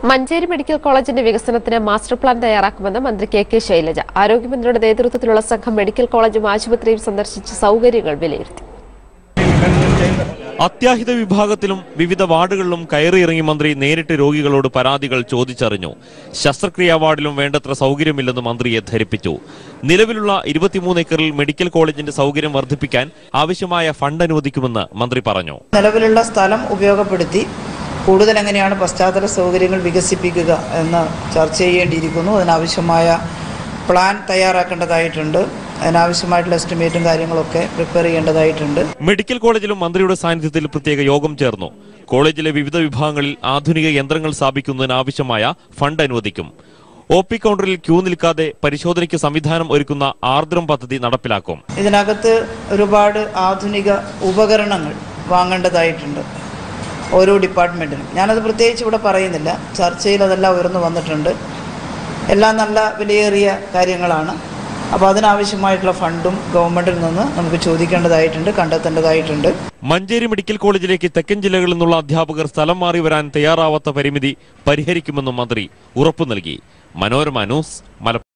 Manjeri medical കോളേജിന്റെ വികസനത്തിന് master plan തയ്യാറാക്കുമെന്ന് മന്ത്രി കെ കെ ശൈലജ ആരോഗ്യമന്ത്രിയുടെ നേതൃത്വത്തിലുള്ള സംഘം മെഡിക്കൽ കോളേജും ആശുപത്രിയും സന്ദർശിച്ച് സൗകര്യങ്ങൾ വിലയിരുത്തി അത്യാഹിത വിഭാഗത്തിലും വിവിധ വാർഡുകളിലും കയറിയിറങ്ങി മന്ത്രി നേരിട്ട് രോഗികളോട് പരാതികൾ ചോദിച്ചറിഞ്ഞു ശസ്ത്രക്രിയാ വാർഡിലും വേണ്ടത്ര സൗകര്യമില്ലെന്ന് മന്ത്രിയെ ധരിപ്പിച്ചു നിലവിലുള്ള ഇരുപത്തിമൂന്ന് ഏക്കറിൽ മെഡിക്കൽ കോളേജിന്റെ സൗകര്യം വർദ്ധിപ്പിക്കാൻ ആവശ്യമായ ഫണ്ട് അനുവദിക്കുമെന്ന് മന്ത്രി പറഞ്ഞു നിലവിലുള്ള സ്ഥലം ഉപയോഗപ്പെടുത്തി കൂടുതൽ എങ്ങനെയാണ് പശ്ചാത്തല സൗകര്യങ്ങൾ വികസിപ്പിക്കുക എന്ന് ചർച്ച ചെയ്യേണ്ടിയിരിക്കുന്നു അതിനാവശ്യമായ പ്ലാൻ തയ്യാറാക്കേണ്ടതായിട്ടുണ്ട് അതിനാവശ്യമായിട്ടുള്ള എസ്റ്റിമേറ്റും കാര്യങ്ങളൊക്കെ പ്രിപ്പയർ ചെയ്യേണ്ടതായിട്ടുണ്ട് മെഡിക്കൽ കോളേജിലും മന്ത്രിയുടെ സാന്നിധ്യത്തിൽ പ്രത്യേക യോഗം ചേർന്നു കോളേജിലെ വിവിധ വിഭാഗങ്ങളിൽ ആധുനിക യന്ത്രങ്ങൾ സ്ഥാപിക്കുന്നതിന് ആവശ്യമായ ഫണ്ട് അനുവദിക്കും ഒ പി കൗണ്ടറിൽ ക്യൂ നിൽക്കാതെ പരിശോധനയ്ക്ക് സംവിധാനം ഒരുക്കുന്ന ആർദ്രം പദ്ധതി നടപ്പിലാക്കും ഇതിനകത്ത് ഒരുപാട് ആധുനിക ഉപകരണങ്ങൾ വാങ്ങേണ്ടതായിട്ടുണ്ട് ഓരോ ഡിപ്പാർട്ട്മെൻറ്റിനും ഞാനത് പ്രത്യേകിച്ച് ഇവിടെ പറയുന്നില്ല ചർച്ചയിൽ അതെല്ലാം ഉയർന്നു വന്നിട്ടുണ്ട് എല്ലാം നല്ല വിലയേറിയ കാര്യങ്ങളാണ് അപ്പോൾ അതിനാവശ്യമായിട്ടുള്ള ഫണ്ടും ഗവൺമെൻറ്റിൽ നിന്ന് നമുക്ക് ചോദിക്കേണ്ടതായിട്ടുണ്ട് കണ്ടെത്തേണ്ടതായിട്ടുണ്ട് മഞ്ചേരി മെഡിക്കൽ കോളേജിലേക്ക് തെക്കൻ ജില്ലകളിൽ നിന്നുള്ള അധ്യാപകർ സ്ഥലം മാറി വരാൻ തയ്യാറാവാത്ത പരിമിതി പരിഹരിക്കുമെന്നും മന്ത്രി ഉറപ്പു നൽകി മനോരമ ന്യൂസ് മലപ്പുറം